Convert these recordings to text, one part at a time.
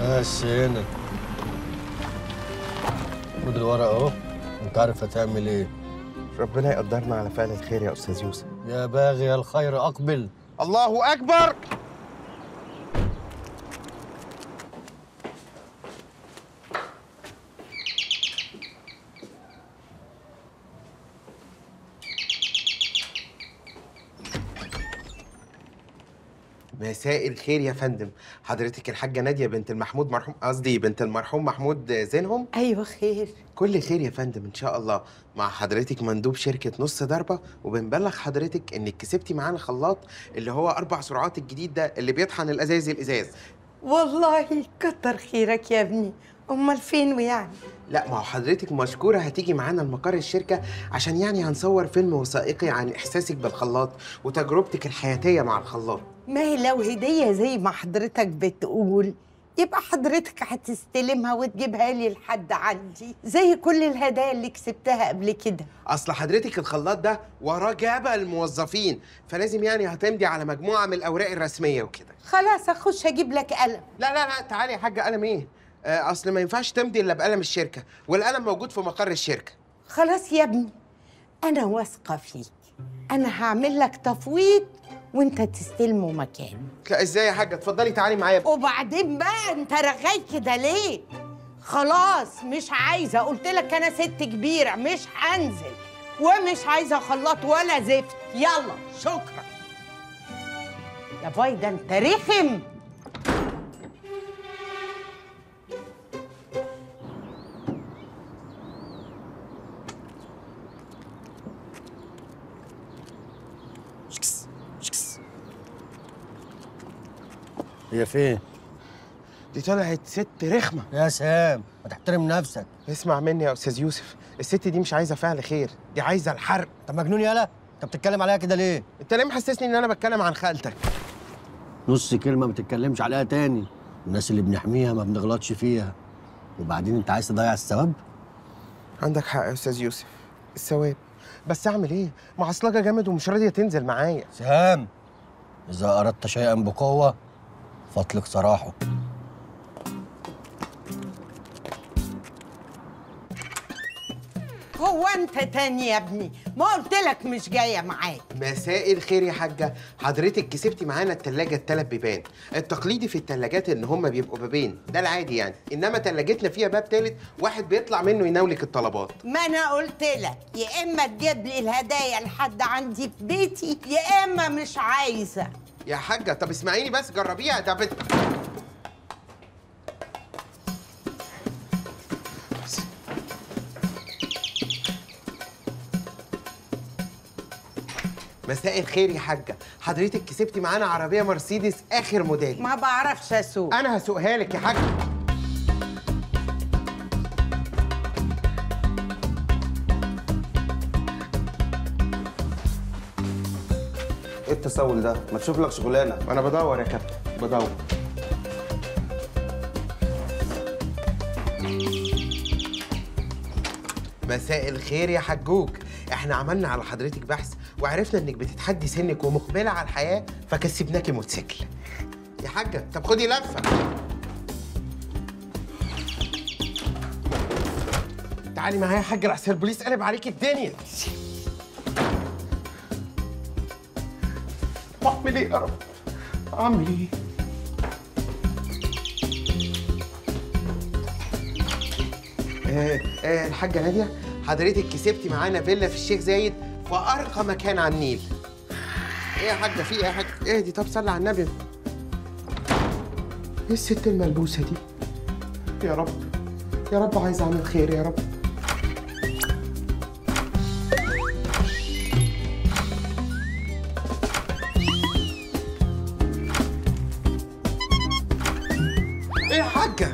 بس هنا خد الورق اهو انت عارف هتعمل ايه ربنا يقدرنا على فعل الخير يا استاذ يوسف يا باغي الخير اقبل الله اكبر مساء الخير يا فندم حضرتك الحاجة نادية بنت المحمود مرحوم قصدي بنت المرحوم محمود زينهم ايوه خير كل خير يا فندم ان شاء الله مع حضرتك مندوب شركة نص ضربة وبنبلغ حضرتك انك كسبتي معانا خلاط اللي هو اربع سرعات الجديد ده اللي بيطحن الازاز الازاز والله كتر خيرك يا ابني امال فين ويعني لا ما هو حضرتك مشكورة هتيجي معانا لمقر الشركة عشان يعني هنصور فيلم وثائقي عن إحساسك بالخلاط وتجربتك الحياتية مع الخلاط ما هي لو هديه زي ما حضرتك بتقول يبقى حضرتك هتستلمها وتجيبها لي لحد عندي زي كل الهدايا اللي كسبتها قبل كده أصل حضرتك الخلاط ده وراه جبل موظفين فلازم يعني هتمضي على مجموعة من الأوراق الرسمية وكده خلاص اخش اجيب لك قلم لا لا لا تعالي يا حاجة قلم إيه؟ آه، أصل ما ينفعش تمضي إلا بقلم الشركة والقلم موجود في مقر الشركة خلاص يا ابني انا واثقه فيك انا هعمل لك تفويض وانت تستلمه مكانه لا إزاي يا حاجة اتفضلي تعالي معايا وبعدين بقى انت رغاي كده ليه خلاص مش عايزه قلت لك انا ست كبيره مش هنزل ومش عايزه خلاط ولا زفت يلا شكرا يا باي ده انت رخم هي فين دي طلعت ست رخمة يا سام ما تحترم نفسك اسمع مني يا أستاذ يوسف الست دي مش عايزة فعل خير دي عايزة الحرق انت مجنون يالا انت بتتكلم عليها كده ليه انت ليه محسسني ان انا بتكلم عن خالتك نص كلمه ما تتكلمش عليها تاني الناس اللي بنحميها ما بنغلطش فيها وبعدين انت عايز تضيع الثواب عندك حق يا استاذ يوسف الثواب بس اعمل ايه معصلجه جامد ومش راضيه تنزل معايا سام اذا اردت شيئا بقوه فاطلق سراحه هو انت تاني يا ابني ما قلت لك مش جايه معاك مساء الخير يا حاجه حضرتك كسبتي معانا التلاجة التلات بيبان التقليدي في التلاجات ان هما بيبقوا بابين ده العادي يعني انما تلاجتنا فيها باب تالت واحد بيطلع منه يناولك الطلبات ما انا قلت لك يا اما تجيب لي الهدايا لحد عندي في بيتي يا اما مش عايزه يا حاجه طب اسمعيني بس جربيها ده بت... مساء الخير يا حاجه حضرتك كسبتي معانا عربيه مرسيدس اخر موديل ما بعرفش اسوق انا هسوقها لك يا حاجه ايه التسول ده؟ ما تشوف لك شغلانه انا بدور يا كابتن بدور مساء الخير يا حجوج احنا عملنا على حضرتك بحث وعرفنا انك بتتحدي سنك ومقبله على الحياه فكسبناكي موتوسيكل يا حاجه طب خدي لفه تعالي معايا يا حاجه لحسن البوليس قلب عليك الدنيا اعمل ايه يا رب اعمل ايه آه آه الحاجة نادية حضرتك كسبتي معانا فيلا في الشيخ زايد في أرقى مكان على النيل. إيه يا حاجة في إيه يا حاجة؟ اهدي طب صلي على النبي. إيه الست الملبوسة دي؟ يا رب يا رب عايز أعمل خير يا رب. إيه يا حاجة؟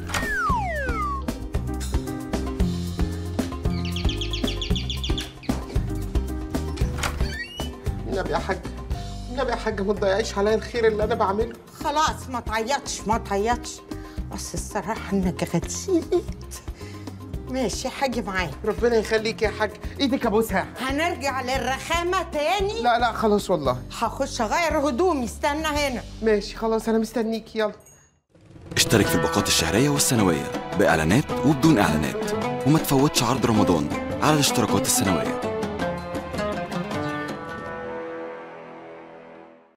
النبي يا حاج النبي يا حاج ما تضيعيش عليا الخير اللي انا بعمله خلاص ما تعيطش ما تعيطش بس الصراحه انك غتيت ماشي حاجه معاك ربنا يخليك يا حاج ايدك ابوسها هنرجع للرخامه تاني لا لا خلاص والله هخش اغير هدومي استنى هنا ماشي خلاص انا مستنيك يلا اشترك في الباقات الشهرية والسنوية بإعلانات وبدون إعلانات وما تفوتش عرض رمضان على الاشتراكات السنوية